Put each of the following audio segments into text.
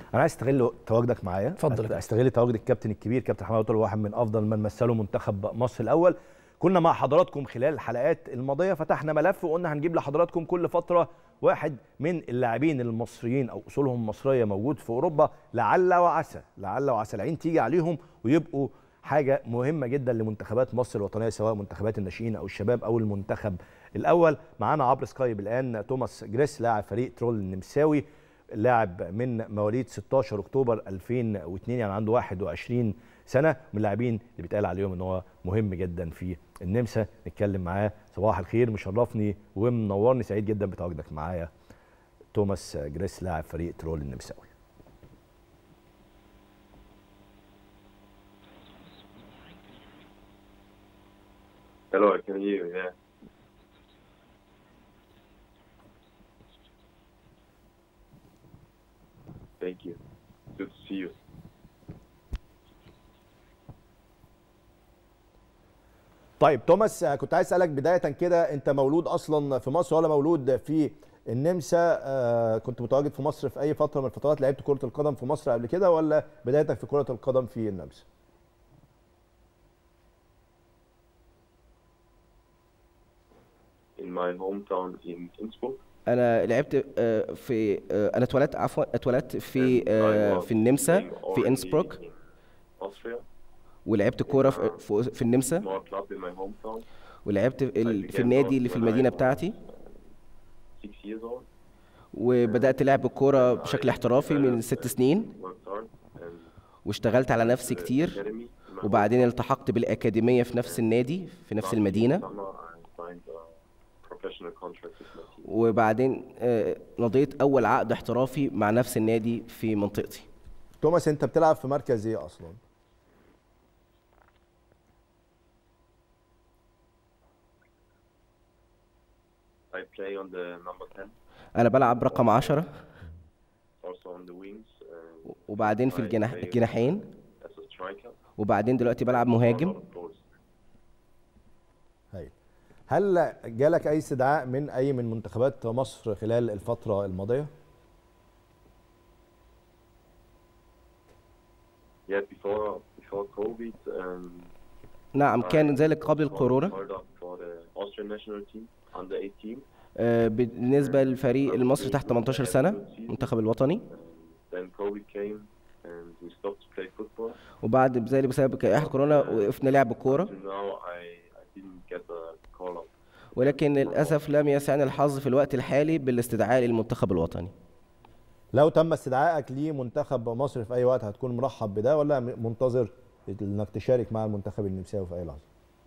انا عايز استغل تواجدك معايا اتفضل يا كابتن. استغل تواجد الكابتن الكبير كابتن حماده طول واحد من افضل من مثلوا منتخب مصر الاول كنا مع حضراتكم خلال الحلقات الماضيه فتحنا ملف وقلنا هنجيب لحضراتكم كل فتره واحد من اللاعبين المصريين او اصولهم مصريه موجود في اوروبا لعل وعسى لعل وعسى العين تيجي عليهم ويبقوا حاجه مهمه جدا لمنتخبات مصر الوطنيه سواء منتخبات الناشئين او الشباب او المنتخب الاول معانا عبر سكايب الان توماس جريس لاعب فريق ترول النمساوي لاعب من مواليد 16 اكتوبر 2002 يعني عنده 21 سنه من اللاعبين اللي بيتقال عليهم ان هو مهم جدا في النمسا نتكلم معاه صباح الخير مشرفني ومنورني سعيد جدا بتواجدك معايا توماس جريس لاعب فريق ترول النمساوي Hello, I can hear you. Yeah. Thank you. Good to see you. طيب توماس آه، كنت عايز اسالك بدايه كده انت مولود اصلا في مصر ولا مولود في النمسا آه، كنت متواجد في مصر في اي فتره من الفترات لعبت كره القدم في مصر قبل كده ولا بدايتك في كره القدم في النمسا In my hometown in Innsbruck. انا لعبت آه، في آه، انا اتولدت عفوا اتولدت في and I آه، was في النمسا playing في already انسبروك in Austria. ولعبت كوره في- في في النمسا Small club in my hometown. ولعبت في ال- I في began النادي اللي when في I المدينه was, بتاعتي Six years old. وبدات لعب الكوره بشكل I احترافي من developed ست and سنين worked hard and واشتغلت على نفسي the كتير academy in my وبعدين التحقت بالاكاديميه في نفس النادي في نفس Last المدينه summer I signed a professional contract with my team. وبعدين آه، مضيت اول عقد احترافي مع نفس النادي في منطقتي توماس انت بتلعب في مركز ايه اصلا I play on the number 10, انا بلعب رقم عشرة also on the wings, uh, وبعدين في الجناح الجناحين as a striker. وبعدين دلوقتي بلعب A مهاجم lot of goals. هاي هل جالك اي استدعاء من اي من منتخبات مصر خلال الفتره الماضيه Yeah, before before COVID, um, نعم كان ذلك قبل was الكورونا called up for the Austrian national team under 18. آه، بالنسبة للفريق المصري تحت 18 سنة المنتخب الوطني And then COVID came and we stopped to play football. وبعد ذلك بسبب جائحة كورونا وقفنا لعب الكورة Until now, I, I didn't get a call up. ولكن للأسف لم يسعني الحظ في الوقت الحالي بالاستدعاء للمنتخب الوطني لو تم استدعائك لمنتخب مصر في اي وقت هتكون مرحب بده ولا م- منتظر انك تشارك مع المنتخب النمساوي في اي لحظه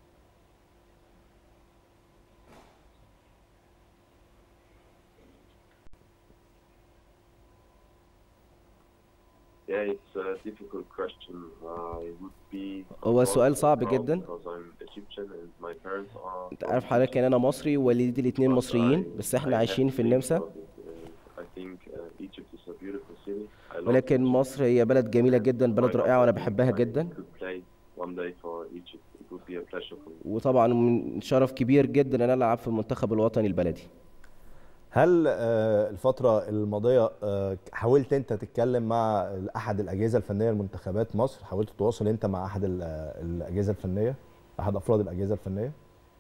Yeah, it's a difficult question. I would be. هو سؤال صعب proud جدا. Because I'm Egyptian and my parents are. انت عارف حضرتك ان انا مصري ووالدي الاتنين مصريين بس احنا عايشين في النمسا I think uh, Egypt is a beautiful city. I love ولكن Egypt. مصر هي بلد جميلة جدا بلد رائعة وانا بحبها جدا could play one day for Egypt. It would be a pleasure for me. وطبعا من شرف كبير جدا ان انا العب في المنتخب الوطني البلدي هل آه، الفتره الماضيه آه، حاولت انت تتكلم مع احد الاجهزه الفنيه لمنتخبات مصر حاولت تتواصل انت مع احد ال- آه، الاجهزه الفنيه احد افراد الاجهزه الفنيه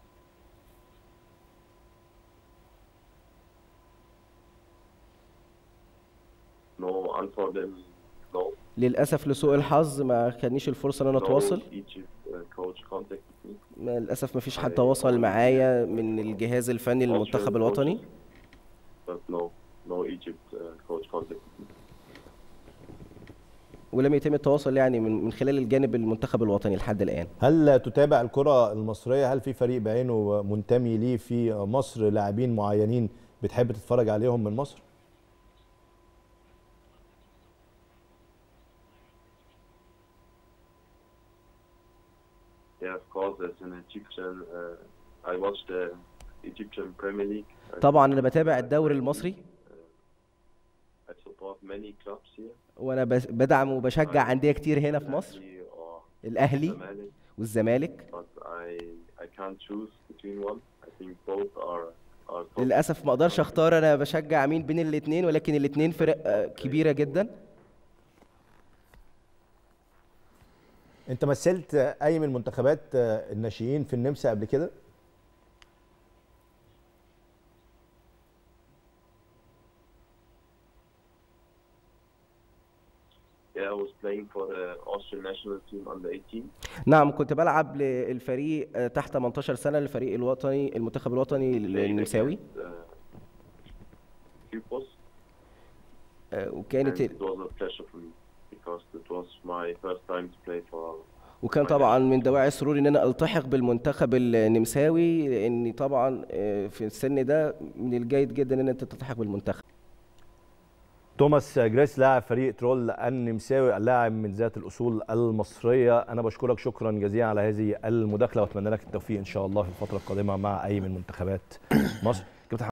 No, unfortunately, no. للاسف لسوء الحظ ما كانيش الفرصه ان انا No اتواصل Egypt uh, coach contacted me. ما- للاسف ما فيش حد تواصل معايا من الجهاز الفني للمنتخب Austrian الوطني coaches, But no, no Egypt uh, coach contacted me. ولم يتم التواصل يعني من من خلال الجانب المنتخب الوطني لحد الان هل تتابع الكره المصريه هل في فريق بعينه منتمي ليه في مصر لاعبين معينين بتحب تتفرج عليهم من مصر Yeah, of course, as an Egyptian, uh, I watched the Egyptian Premier League. I- طبعا انا بتابع الدوري المصري I support many clubs here. وانا بس- بدعم وبشجع انديه كتير هنا في مصر Ahly or الاهلي Zamalek, والزمالك but I I can't choose between one. I think both are are top. للاسف ما اقدرش اختار انا بشجع مين بين الاثنين ولكن الاثنين فرق آه، كبيره جدا انت مثلت اي من منتخبات الناشئين في النمسا قبل كده Yeah, I was playing for the Austrian national team under 18. نعم كنت بلعب للفريق آه، تحت 18 سنة الفريق الوطني المنتخب الوطني النمساوي against, uh, Kypros. آه، And وكانت it was a pleasure for me because it was my first time to play for وكان طبعا من دواعي السرور ان انا التحق بالمنتخب النمساوي لاني طبعا آه، في السن ده من الجيد جدا ان انت تلتحق بالمنتخب توماس جريس لاعب فريق ترول النمساوي اللاعب من ذات الاصول المصريه انا بشكرك شكرا جزيلا على هذه المداخله واتمنى لك التوفيق ان شاء الله في الفتره القادمه مع اي من منتخبات مصر